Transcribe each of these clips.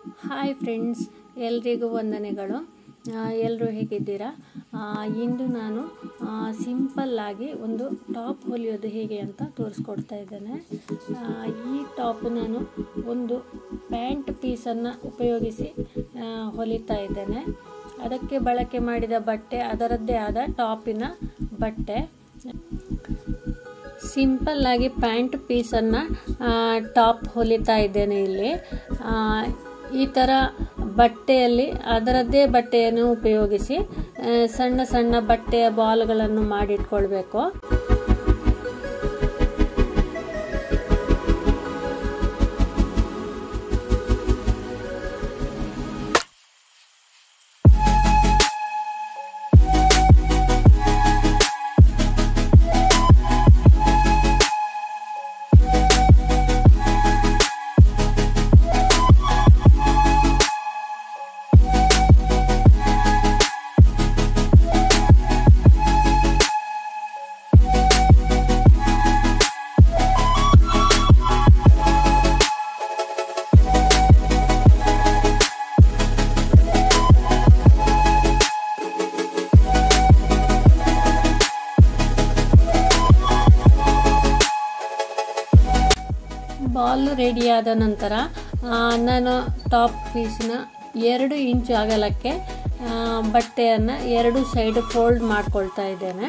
hi friends ಎಲ್ರಿಗೂ ವಂದನೆಗಳು ಎಲ್ಲರೂ ಹೇಗಿದ್ದೀರಾ ಆ, ಇಂದು ನಾನು ಸಿಂಪಲ್ಲಾಗಿ ಒಂದು ಟಾಪ್ ಹೊಲಿಯೋದು ಹೇಗೆ ಅಂತ ತೋರಿಸ್ಕೊಡ್ತಾ ಇದ್ದೇನೆ ಆ, ಈ ಟಾಪ್ ನಾನು ಒಂದು ಪ್ಯಾಂಟ್ ಪೀಸನ್ನು ಉಪಯೋಗಿಸಿ ಆ, ಹೊಲಿತಾ ಇದ್ದೇನೆ ಅದಕ್ಕೆ ಬಳಕೆ ಮಾಡಿದ ಬಟ್ಟೆ ಅದರದ್ದೇ ಆದ ಟಾಪಿನ ಬಟ್ಟೆ ಸಿಂಪಲ್ ಆಗಿ ಪ್ಯಾಂಟ್ ಪೀಸನ್ನು ಟಾಪ್ ಹೊಲಿತಾ ಇದ್ದೇನೆ ಇಲ್ಲಿ ಆ, ಈ ಥರ ಬಟ್ಟೆಯಲ್ಲಿ ಅದರದ್ದೇ ಬಟ್ಟೆಯನ್ನು ಉಪಯೋಗಿಸಿ ಆ, ಸಣ್ಣ ಸಣ್ಣ ಬಟ್ಟೆಯ ಬಾಲ್ಗಳನ್ನು ಮಾಡಿಟ್ಕೊಳ್ಬೇಕು ಬಾಲ್ ರೆಡಿಯಾದ ನಂತರ ಆ, ನಾನು ಟಾಪ್ ಪೀಸ್ನ ಎರಡು ಇಂಚು ಅಗಲಕ್ಕೆ ಬಟ್ಟೆಯನ್ನು ಎರಡು ಸೈಡ್ ಫೋಲ್ಡ್ ಮಾಡ್ಕೊಳ್ತಾ ಇದ್ದೇನೆ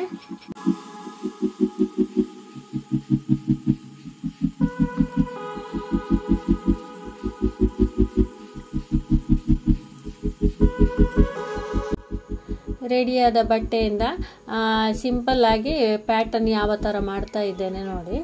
ರೆಡಿಯಾದ ಬಟ್ಟೆಯಿಂದ ಸಿಂಪಲ್ ಆಗಿ ಪ್ಯಾಟರ್ನ್ ಯಾವ ಥರ ಮಾಡ್ತಾ ಇದ್ದೇನೆ ನೋಡಿ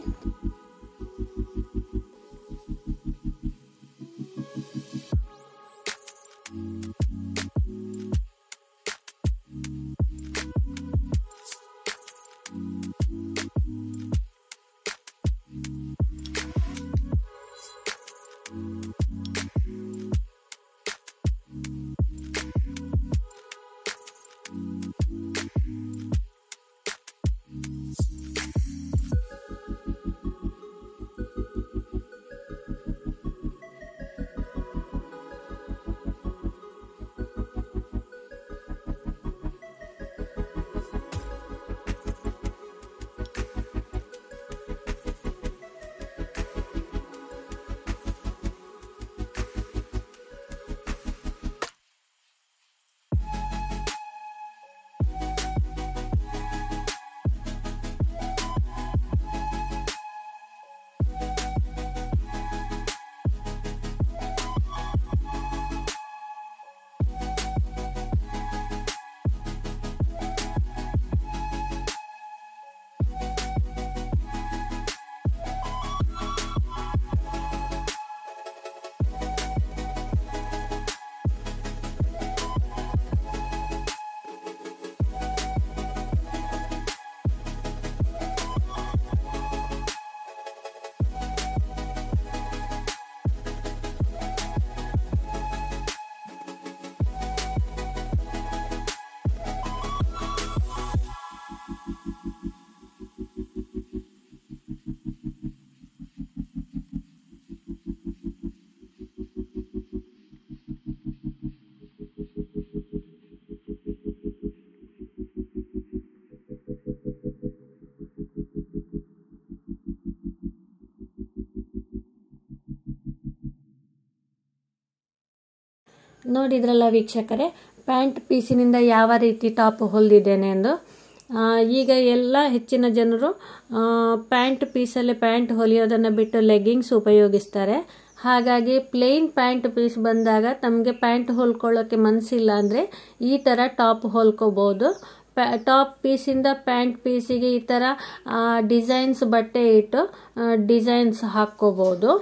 ನೋಡಿದ್ರಲ್ಲ ವೀಕ್ಷಕರೇ ಪ್ಯಾಂಟ್ ಪೀಸಿನಿಂದ ಯಾವ ರೀತಿ ಟಾಪ್ ಹೊಲಿದಿದ್ದೇನೆ ಎಂದು ಆ, ಈಗ ಎಲ್ಲ ಹೆಚ್ಚಿನ ಜನರು ಆ, ಪ್ಯಾಂಟ್ ಪೀಸಲ್ಲಿ ಪ್ಯಾಂಟ್ ಹೊಲಿಯೋದನ್ನು ಬಿಟ್ಟು ಲೆಗ್ಗಿಂಗ್ಸ್ ಉಪಯೋಗಿಸ್ತಾರೆ ಹಾಗಾಗಿ ಪ್ಲೇನ್ ಪ್ಯಾಂಟ್ ಪೀಸ್ ಬಂದಾಗ ತಮಗೆ ಪ್ಯಾಂಟ್ ಹೊಲ್ಕೊಳ್ಳೋಕ್ಕೆ ಮನಸ್ಸಿಲ್ಲ ಅಂದರೆ ಈ ಥರ ಟಾಪ್ ಹೊಲ್ಕೋಬೋದು ಪ್ಯಾ ಟಾಪ್ ಪೀಸಿಂದ ಪ್ಯಾಂಟ್ ಪೀಸಿಗೆ ಈ ಥರ ಡಿಸೈನ್ಸ್ ಬಟ್ಟೆ ಇಟ್ಟು ಡಿಸೈನ್ಸ್ ಹಾಕ್ಕೋಬೋದು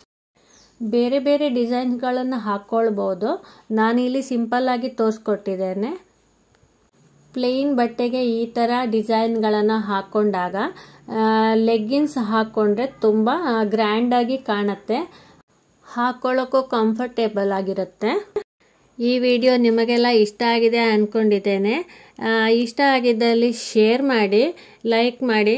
ಬೇರೆ ಬೇರೆ ಡಿಸೈನ್ಗಳನ್ನು ಹಾಕ್ಕೊಳ್ಬೋದು ನಾನಿಲ್ಲಿ ಸಿಂಪಲ್ಲಾಗಿ ತೋರಿಸ್ಕೊಟ್ಟಿದ್ದೇನೆ ಪ್ಲೇನ್ ಬಟ್ಟೆಗೆ ಈ ಥರ ಡಿಸೈನ್ಗಳನ್ನು ಹಾಕ್ಕೊಂಡಾಗ ಲೆಗ್ಗಿನ್ಸ್ ಹಾಕ್ಕೊಂಡ್ರೆ ತುಂಬ ಗ್ರ್ಯಾಂಡಾಗಿ ಕಾಣುತ್ತೆ ಹಾಕ್ಕೊಳ್ಳೋಕ್ಕೂ ಕಂಫರ್ಟೇಬಲ್ ಆಗಿರುತ್ತೆ ಈ ವಿಡಿಯೋ ನಿಮಗೆಲ್ಲ ಇಷ್ಟ ಆಗಿದೆ ಅಂದ್ಕೊಂಡಿದ್ದೇನೆ ಇಷ್ಟ ಆಗಿದ್ದಲ್ಲಿ ಶೇರ್ ಮಾಡಿ ಲೈಕ್ ಮಾಡಿ